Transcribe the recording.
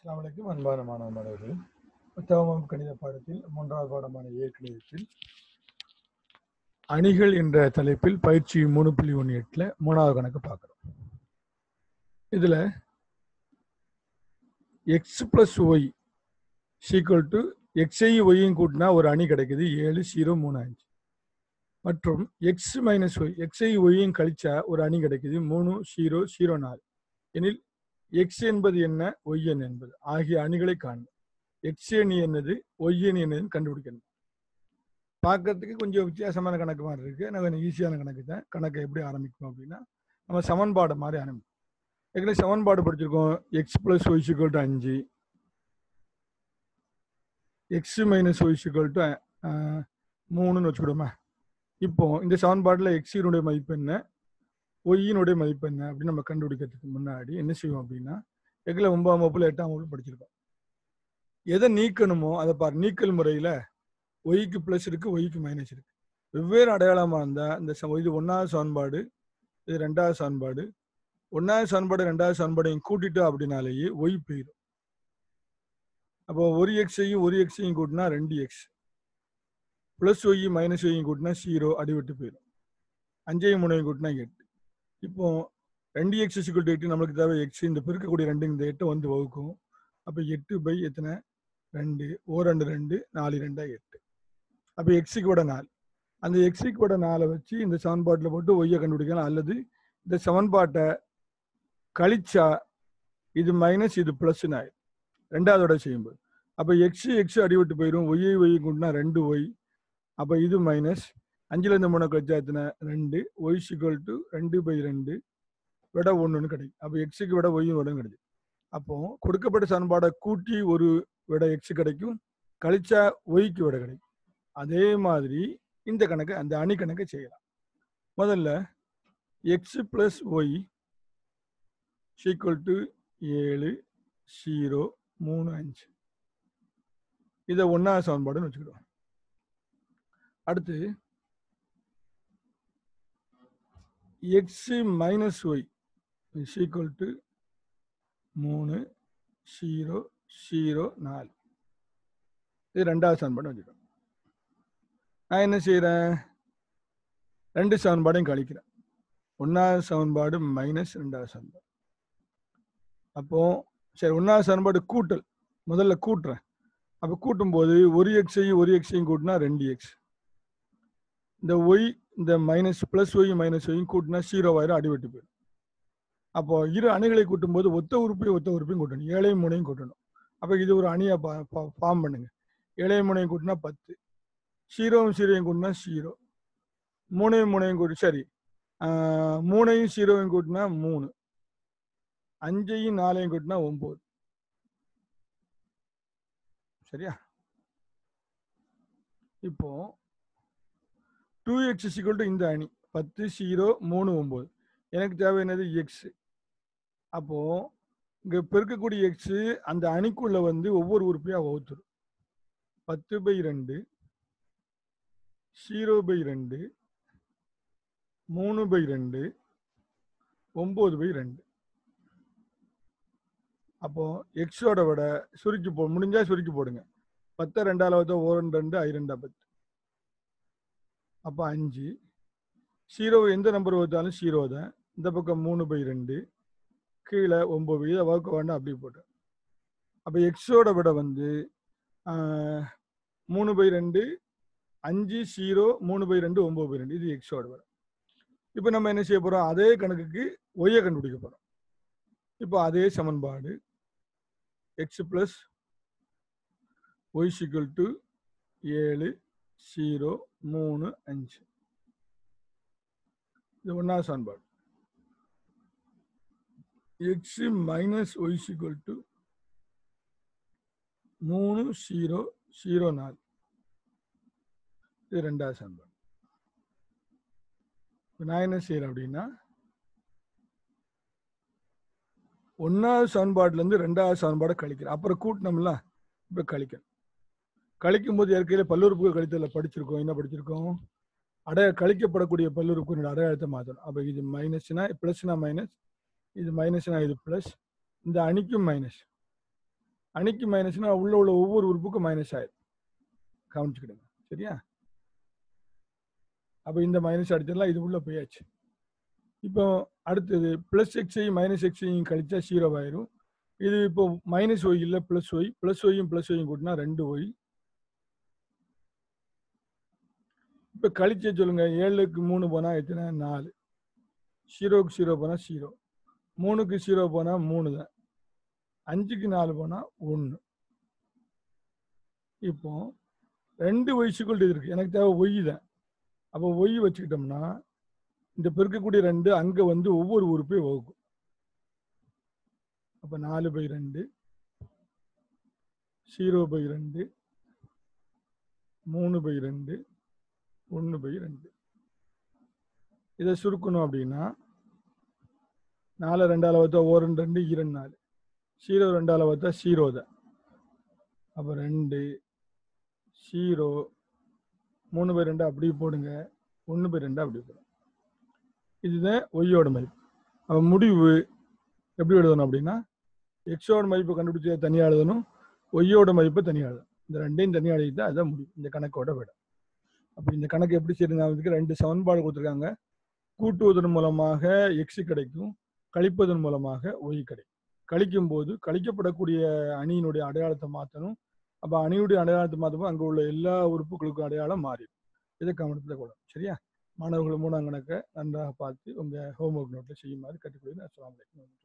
அஸ்ஸலாமு அலைக்கும் அன்பான மாணவ மாணவர்களே புத்தகமும் கணித பாடத்தில் மூன்றாவது பாடமான இயற்கணிதத்தில் அணிகள் என்ற தலைப்பில் பயிற்சி மூணு புள்ளி ஒன்று எட்டில் மூணாவது கணக்கு பார்க்குறோம் இதில் X plus Y equal to எக்ஸையும் ஒய்யும் கூட்டினா ஒரு அணி கிடைக்குது ஏழு ஜீரோ மூணு அஞ்சு மற்றும் எக்ஸ் மைனஸ் ஒய் எக்ஸை ஒய்யும் கழிச்சா ஒரு அணி கிடைக்குது மூணு ஜீரோ ஜீரோ நாலு எனில் எக்ஸ் என்பது என்ன ஒய் எண் என்பது ஆகிய அணிகளை காணும் எக்ஸ் அணி என்னது ஒய் அணி என்னதுன்னு கண்டுபிடிக்கணும் பார்க்கறதுக்கு கொஞ்சம் வித்தியாசமான கணக்கு மாதிரி இருக்கு நான் கொஞ்சம் ஈஸியான கணக்கு தான் கணக்கை எப்படி ஆரம்பிக்கும் அப்படின்னா நம்ம சமன்பாடு மாதிரி ஆரம்பிக்கும் ஏற்கனவே சமன்பாடு படிச்சிருக்கோம் X plus Y equal to அஞ்சு X minus Y equal to மூணுன்னு வச்சுக்கிடுமா இப்போ இந்த சமன்பாட்டில் எக்ஸினுடைய மதிப்பு என்ன ஒய்யினுடைய மதிப்பு என்ன அப்படின்னு நம்ம கண்டுபிடிக்கிறதுக்கு முன்னாடி என்ன செய்வோம் அப்படின்னா எக்கில் ஒன்பதாம் வகுப்புல எட்டாம் வகுப்பு படிச்சிருக்கோம் எதை நீக்கணுமோ அதை பாரு நீக்கல் முறையில் ஒய்க்கு ப்ளஸ் இருக்கு ஒய்க்கு மைனஸ் இருக்கு வெவ்வேறு அடையாளமாக இருந்தால் இந்த சம- இது ஒன்றாவது சமன்பாடு இது ரெண்டாவது சமன்பாடு ஒன்றாவது சமன்பாடு ரெண்டாவது சமன்பாடையும் கூட்டிட்டோம் அப்படின்னாலேயே ஒய் போயிடும் அப்போ ஒரு எக்ஸையும் ஒரு எக்ஸையும் கூட்டினா ரெண்டு எக்ஸ் ப்ளஸ் ஒய் மைனஸ் ஒய்யும் கூட்டினா ஜீரோ அடிவிட்டு போயிடும் அஞ்சையும் மூணையும் கூட்டினா எட்டு இப்போ ரெண்டு எக்ஸ் சிக்கல் எட்டு நம்மளுக்கு தேவை எக்ஸ் இந்த பெருக்கக்கூடிய ரெண்டு இந்த எட்டை வந்து வகுக்கும் அப்போ எட்டு பை எத்தனை ரெண்டு ஓ ரெண்டு ரெண்டு நாலு ரெண்டா எட்டு அப்போ எக்ஸுக்கு விட நாலு அந்த எக்ஸுக்கு விட நாலை வச்சு இந்த சமன்பாட்டில் போட்டு ஒய்யை கண்டுபிடிக்கலாம் அல்லது இந்த சமன்பாட்டை கழிச்சா இது மைனஸ் இது ப்ளஸ்ன்னு ஆயிடும் ரெண்டாவதோட செய்யும்போது அப்போ எக்ஸ் எக்ஸ் அடிவிட்டு போயிடும் ஒய்யை ஒய் கொண்டுனா ரெண்டு ஒய் அப்போ இது மைனஸ் அஞ்சுலேருந்து மூணு கழிச்சா எத்தனை ரெண்டு ஒய் சிக்கல் டு ரெண்டு பை ரெண்டு விட ஒன்றுன்னு கிடைக்கும் அப்போ எக்ஸுக்கு விட ஒய்யும் விட கிடைக்கும் அப்போ கொடுக்கப்பட்ட சமன்பாடை கூட்டி ஒரு விட எக்ஸ் கிடைக்கும் கழிச்சா ஒய்க்கு விட கிடைக்கும் அதே மாதிரி இந்த கணக்கு அந்த அணி கணக்கை செய்யலாம் முதல்ல X plus Y equal to ஏழு ஜீரோ மூணு அஞ்சு இதை ஒன்றாவது சமன்பாடுன்னு வச்சுக்கிடுவோம் அடுத்து X minus Y is equal to மூணு ஜீரோ ஜீரோ நாலு இது ரெண்டாவது சமன்பாடு வச்சுக்கணும் நான் என்ன செய்கிறேன் ரெண்டு சமன்பாடையும் கழிக்கிறேன் ஒன்றாவது சமன்பாடு மைனஸ் ரெண்டாவது சமன்பாடு அப்போ சரி ஒன்றாவது சமன்பாடு கூட்டல் முதல்ல கூட்டுறேன் அப்போ கூட்டும்போது ஒரு எக்ஸையும் ஒரு எக்ஸையும் கூட்டினா ரெண்டு எக்ஸ் இந்த ஒய் இந்த மைனஸ் ப்ளஸ் ஒய் மைனஸ் ஒய்யும் கூட்டினா ஜீரோவாயிரம் அடிவெட்டு போயிடும் அப்போ இரு அணிகளை கூட்டும்போது ஒத்த உறுப்பையும் ஒத்த உறுப்பையும் கூட்டணும் ஏழையும் மூணையும் கூட்டணும் அப்போ இது ஒரு அணியை ஃபார்ம் பண்ணுங்க ஏழையும் மூணையும் கூட்டினா பத்து ஜீரோவும் ஜீரோயும் கூட்டினா ஜீரோ மூணையும் மூணையும் கூட்டி சரி ஆஹ், மூணையும் ஜீரோவையும் கூட்டினா மூணு அஞ்சையும் நாலையும் கூட்டினா ஒம்பது சரியா இப்போ டூ எக்ஸ் சிக்கல் டு இந்த அணி பத்து ஜீரோ மூணு ஒம்பது எனக்கு தேவை என்னது எக்ஸ் அப்போ இங்க பெருக்கக்கூடிய எக்ஸ் அந்த அணிக்குள்ள வந்து ஒவ்வொரு உறுப்பையா வகுத்துரும் பத்து பை ரெண்டு ஜீரோ பை ரெண்டு மூணு பை ரெண்டு ஒம்பது பை ரெண்டு அப்போ எக்ஸோட விட சுருக்கி போ முடிஞ்சா சுருக்கி போடுங்க பத்தை ரெண்டால வச்சா ஓ ரெண்டு ரெண்டு ஐ ரெண்டா பத்து அப்போ அஞ்சு ஜீரோ எந்த நம்பர் வச்சாலும் ஜீரோ தான் இந்த பக்கம் மூணு பை ரெண்டு கீழே ஒம்பது பை இதை வகுக்க வேண்டாம் அப்படியே போட்டேன் அப்போ எக்ஸோட விட வந்து ஆஹ், மூணு பை ரெண்டு அஞ்சு ஜீரோ மூணு பை ரெண்டு ஒம்பது பை ரெண்டு இது எக்ஸோட விட இப்போ நம்ம என்ன செய்ய போகிறோம் அதே கணக்குக்கு ஒய்யை கண்டுபிடிக்க போகிறோம் இப்போ அதே சமன்பாடு X plus Y equal to ஏழு ஜீரோ மூணு அஞ்சு இது ஒன்றாவது சமன்பாடு X minus Y equal to மூணு ஜீரோ ஜீரோ நாலு இது ரெண்டாவது சமன்பாடு இப்போ நான் என்ன செய்கிறேன் அப்படின்னா ஒன்றாவது சமன்பாட்டிலேருந்து ரெண்டாவது சமன்பாடை கழிக்கிறேன் அப்புறம் கூட்டினோம்ல இப்போ கழிக்கணும் கழிக்கும் போது ஏற்கனவே பல்லுறுப்புகள் கழித்தல படிச்சிருக்கோம் என்ன படிச்சிருக்கோம் அடைய கழிக்கப்படக்கூடிய பல்லுறுப்புகளோட அடையாளத்தை மாற்றணும் அப்போ இது மைனஸ்னா ப்ளஸ்னா மைனஸ் இது மைனஸ்னா இது ப்ளஸ் இந்த அணிக்கும் மைனஸ் அணிக்கு மைனஸ்னா உள்ள உள்ள ஒவ்வொரு உறுப்புக்கும் மைனஸ் ஆயிடும் கவனிச்சுக்கிடுங்க சரியா அப்போ இந்த மைனஸ் அடிச்சிடலாம் இது உள்ள போயாச்சு இப்போ அடுத்தது ப்ளஸ் எக்ஸையும் மைனஸ் எக்ஸையும் கழிச்சா ஜீரோ ஆயிரும் இது இப்போ மைனஸ் ஒய் இல்லை ப்ளஸ் ஒய் ப்ளஸ் ஒய்யும் ப்ளஸ் ஒய்யும் கூட்டினா ரெண்டு ஒய் இப்போ கழிச்சே சொல்லுங்க ஏழுக்கு மூணு போனால் எத்தனை நாலு ஜீரோக்கு ஜீரோ போனால் ஜீரோ மூணுக்கு ஜீரோ போனால் மூணு தான் அஞ்சுக்கு நாலு போனால் ஒன்று இப்போ ரெண்டு ஒய்ஸுக்குள் இது இருக்கு எனக்கு தேவை ஒய் தான் அப்போ ஒய் வச்சுக்கிட்டோம்னா இந்த பெருக்கக்கூடிய ரெண்டு அங்கே வந்து ஒவ்வொரு உறுப்பையும் வகுக்கும் அப்போ நாலு பை ரெண்டு ஜீரோ பை ரெண்டு மூணு பை ரெண்டு ஒன்று பை ரெண்டு இதை சுருக்கணும் அப்படின்னா நாலு ரெண்டால் பார்த்தா ஓ ரெண்டு ரெண்டு இரண்டு நாலு ஜீரோ ரெண்டால் பார்த்தா ஜீரோ தான் அப்போ ரெண்டு ஜீரோ மூணு பை ரெண்டு அப்படியே போடுங்க ஒன்று பை ரெண்டு அப்படியே போடுங்க இதுதான் ஒய்யோட மதிப்பு அப்போ முடிவு எப்படி எழுதணும் அப்படின்னா எக்ஸோட மதிப்பை கண்டுபிடிச்ச தனியாக எழுதணும் ஒய்யோட மதிப்பை தனியாக எழுதணும் இந்த ரெண்டையும் தனியாக எழுதிட்டு அதுதான் முடியும் இந்த கணக்கோட விட அப்போ இந்த கணக்கு எப்படி செய்யுங்க ரெண்டு சமன்பாடு கொடுத்துருக்காங்க கூட்டுவதன் மூலமாக எக்ஸ் கிடைக்கும் கழிப்பதன் மூலமாக ஒய் கிடைக்கும் கழிக்கும் போது கழிக்கப்படக்கூடிய அணியினுடைய அடையாளத்தை மாற்றணும் அப்போ அணியுடைய அடையாளத்தை மாற்றும்போது அங்கே உள்ள எல்லா உறுப்புகளுக்கும் அடையாளம் மாறிடும் இதை கவனத்தில் கொள்ளணும் சரியா மாணவர்கள் மூணாம் கணக்கை நன்றாக பார்த்து உங்கள் ஹோம்ஒர்க் நோட்டில் செய்யுமாறு கற்றுக்கொள்கிறேன் அஸ்ஸலாமு அலைக்கும்